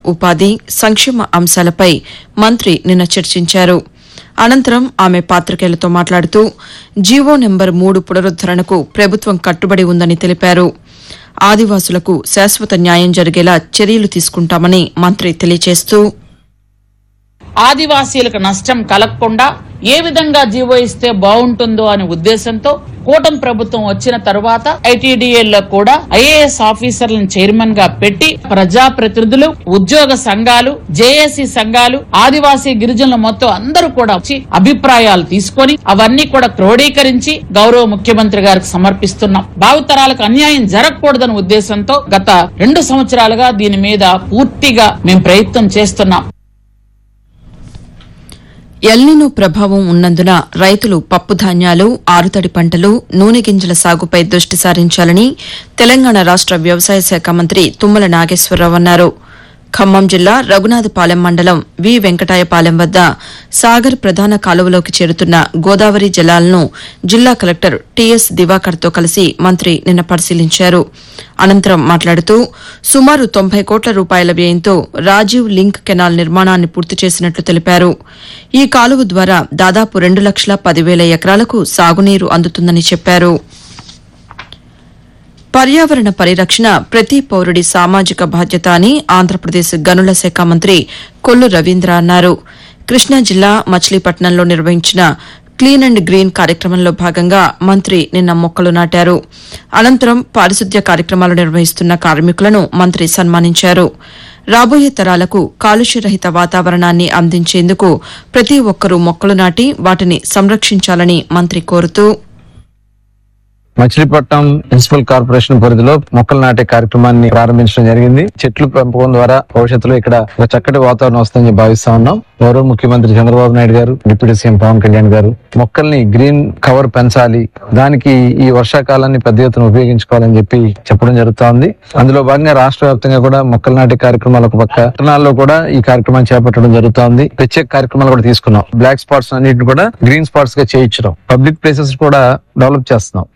ఉపాధి సంక్షేమ అంశాలపై మంత్రి నిన్న చర్చించారు అనంతరం ఆమె పాతికేయులతో మాట్లాడుతూ జీవో నెంబర్ మూడు పునరుద్దరణకు ప్రభుత్వం కట్టుబడి ఉందని తెలిపారు ఆదివాసులకు శాశ్వత న్యాయం జరిగేలా చర్యలు తీసుకుంటామని మంత్రి తెలియజేస్తూ ఆదివాసీలకు నష్టం కలగకుండా ఏ విధంగా జీవో ఇస్తే బాగుంటుందో అనే ఉద్దేశంతో కూటమి ప్రభుత్వం వచ్చిన తర్వాత ఐటీడీఏల్లో కూడా ఐఏఎస్ ఆఫీసర్లను చైర్మన్ గా పెట్టి ప్రజా ప్రతినిధులు ఉద్యోగ సంఘాలు జేఏసీ సంఘాలు ఆదివాసీ గిరిజనులు మొత్తం అందరూ కూడా వచ్చి అభిప్రాయాలు తీసుకొని అవన్నీ కూడా క్రోడీకరించి గౌరవ ముఖ్యమంత్రి గారికి సమర్పిస్తున్నాం భావితరాలకు అన్యాయం జరగకూడదనే ఉద్దేశంతో గత రెండు సంవత్సరాలుగా దీని మీద పూర్తిగా మేము ప్రయత్నం చేస్తున్నాం ఎల్నినో ప్రభావం ఉన్నందున రైతులు పప్పు ధాన్యాలు ఆరుతడి పంటలు నూనె గింజల సాగుపై దృష్టి సారించాలని తెలంగాణ రాష్ట వ్యవసాయ శాఖ మంత్రి తుమ్మల నాగేశ్వరరావు అన్నారు ఖమ్మం జిల్లా రఘునాథపాలెం మండలం వి వెంకటాయపాలెం వద్ద సాగర్ ప్రధాన కాలువలోకి చేరుతున్న గోదావరి జలాలను జిల్లా కలెక్టర్ టీఎస్ దివాకర్తో కలిసి మంత్రి నిన్న పరిశీలించారు అనంతరం మాట్లాడుతూ సుమారు తొంభై కోట్ల రూపాయల వ్యయంతో రాజీవ్ లింక్ కెనాల్ నిర్మాణాన్ని పూర్తి చేసినట్లు తెలిపారు ఈ కాలువ ద్వారా దాదాపు రెండు లక్షల పదివేల ఎకరాలకు సాగునీరు అందుతుందని చెప్పారు పర్యావరణ పరిరక్షణ ప్రతి పౌరుడి సామాజిక బాధ్యత అని ఆంధ్రప్రదేశ్ గనుల శాఖ మంత్రి కొల్లు రవీంద్ర అన్నారు కృష్ణా జిల్లా మచిలీపట్నంలో నిర్వహించిన క్లీన్ అండ్ గ్రీన్ కార్యక్రమంలో భాగంగా మంత్రి నిన్న మొక్కలు నాటారు అనంతరం పారిశుద్ధ్య కార్యక్రమాలు నిర్వహిస్తున్న కార్మికులను మంత్రి సన్మానించారు రాబోయే తరాలకు కాలుష్యరహిత వాతావరణాన్ని అందించేందుకు ప్రతి ఒక్కరూ మొక్కలు నాటి వాటిని సంరక్షించాలని మంత్రి కోరుతూ మచిలీపట్నం మున్సిపల్ కార్పొరేషన్ పరిధిలో మొక్కలు నాటే కార్యక్రమాన్ని ప్రారంభించడం జరిగింది చెట్లు పెంపకం ద్వారా భవిష్యత్తులో ఇక్కడ ఒక చక్కటి వాతావరణం వస్తుందని భావిస్తా ఉన్నాం గౌరవ ముఖ్యమంత్రి చంద్రబాబు నాయుడు గారు డిప్యూటీ సీఎం పవన్ కళ్యాణ్ గారు మొక్కల్ని గ్రీన్ కవర్ పెంచాలి దానికి ఈ వర్షాకాలాన్ని పెద్ద ఎత్తున ఉపయోగించుకోవాలని చెప్పి చెప్పడం జరుగుతా ఉంది అందులో భాగంగా రాష్ట్ర వ్యాప్తంగా కూడా మొక్కలు నాటే కార్యక్రమాలు ఒక పక్క పట్టణాల్లో కూడా ఈ కార్యక్రమాన్ని చేపట్టడం జరుగుతా ఉంది ప్రత్యేక కార్యక్రమాలు కూడా తీసుకున్నాం బ్లాక్ స్పాట్స్ అన్నిటిని కూడా గ్రీన్ స్పాట్స్ గా చేయించడం పబ్లిక్ ప్లేసెస్ కూడా డెవలప్ చేస్తున్నాం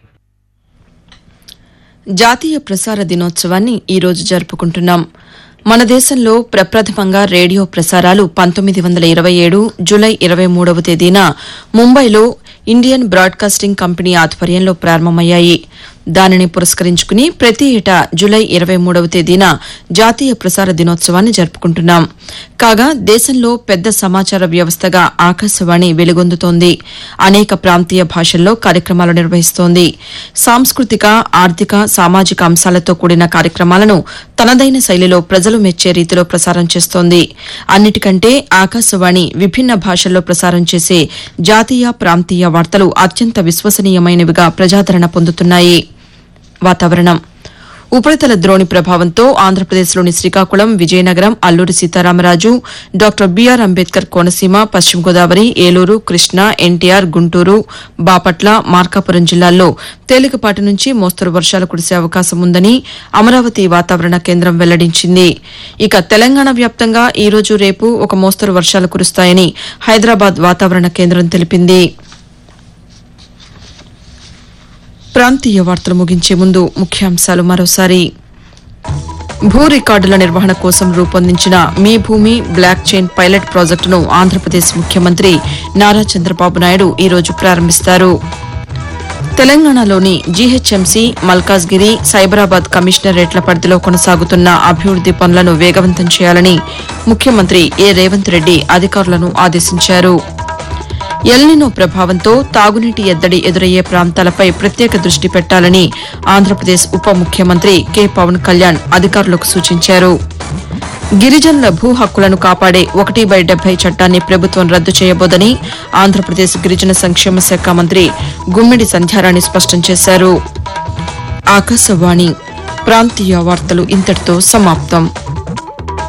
జాతీయ ప్రసార దినోత్సవాన్ని ఈ రోజు జరుపుకుంటున్నాం మన దేశంలో ప్రప్రథమంగా రేడియో ప్రసారాలు పంతొమ్మిది వందల ఇరవై ఏడు జులై ఇరవై మూడవ తేదీన ముంబైలో ఇండియన్ బ్రాడ్కాస్టింగ్ కంపెనీ ఆధ్వర్యంలో ప్రారంభమయ్యాయి దానిని పురస్కరించుకుని ప్రతి ఏటా జులై ఇరవై మూడవ తేదీన జాతీయ ప్రసార దినోత్సవాన్ని జరుపుకుంటున్నాం కాగా దేశంలో పెద్ద సమాచార వ్యవస్థగా ఆకాశవాణి వెలుగొందుతోంది అనేక ప్రాంతీయ భాషల్లో కార్యక్రమాలు నిర్వహిస్తోంది సాంస్కృతిక ఆర్థిక సామాజిక అంశాలతో కూడిన కార్యక్రమాలను తనదైన శైలిలో ప్రజలు మెచ్చే రీతిలో ప్రసారం చేస్తోంది అన్నిటికంటే ఆకాశవాణి విభిన్న భాషల్లో ప్రసారం చేసే జాతీయ ప్రాంతీయ వార్తలు అత్యంత విశ్వసనీయమైనవిగా ప్రజాదరణ పొందుతున్నాయి వాతావరణం ఉపరితల ద్రోణి ప్రభావంతో ఆంధ్రప్రదేశ్లోని శ్రీకాకుళం విజయనగరం అల్లూరి సీతారామరాజు డాక్టర్ బీఆర్ అంబేద్కర్ కోనసీమ పశ్చిమ గోదావరి ఏలూరు కృష్ణా ఎన్టీఆర్ గుంటూరు బాపట్ల మార్కాపురం జిల్లాల్లో తేలికపాటి నుంచి మోస్తరు వర్షాలు కురిసే అవకాశం ఉందని అమరావతి వాతావరణ కేంద్రం వెల్లడించింది ఇక తెలంగాణ వ్యాప్తంగా ఈ రోజు రేపు ఒక మోస్తరు వర్షాలు కురుస్తాయని హైదరాబాద్ వాతావరణ కేంద్రం తెలిపింది ప్రాంతీయ వార్తలు ముగించే ముందు ముఖ్యాంశాలు మరోసారి భూ రికార్డుల నిర్వహణ కోసం రూపొందించిన మీ భూమి బ్లాక్ చైన్ పైలట్ ప్రాజెక్టును ఆంధ్రప్రదేశ్ ముఖ్యమంత్రి నారా చంద్రబాబు నాయుడు ఈరోజు ప్రారంభిస్తారు తెలంగాణలోని జీహెచ్ఎంసీ మల్కాజ్గిరి సైబరాబాద్ కమిషనరేట్ల పరిధిలో కొనసాగుతున్న అభివృద్ది పనులను వేగవంతం చేయాలని ముఖ్యమంత్రి ఏ రేవంత్ రెడ్డి అధికారులను ఆదేశించారు ఎల్నినో ప్రభావంతో తాగునీటి ఎద్దడి ఎదురయ్యే ప్రాంతాలపై ప్రత్యేక దృష్టి పెట్టాలని ఆంధ్రప్రదేశ్ ఉప ముఖ్యమంత్రి కె పవన్ కళ్యాణ్ అధికారులకు సూచించారు గిరిజనుల భూ హక్కులను కాపాడే ఒకటి బై డెబ్బై చట్టాన్ని ప్రభుత్వం రద్దు చేయబోదని ఆంధ్రప్రదేశ్ గిరిజన సంక్షేమ శాఖ మంత్రి గుమ్మిడి సంధ్యారాణి స్పష్టం చేశారు ఆకాశవాణి ప్రాంతీయ వార్తలు ఇంతటితో సమాప్తం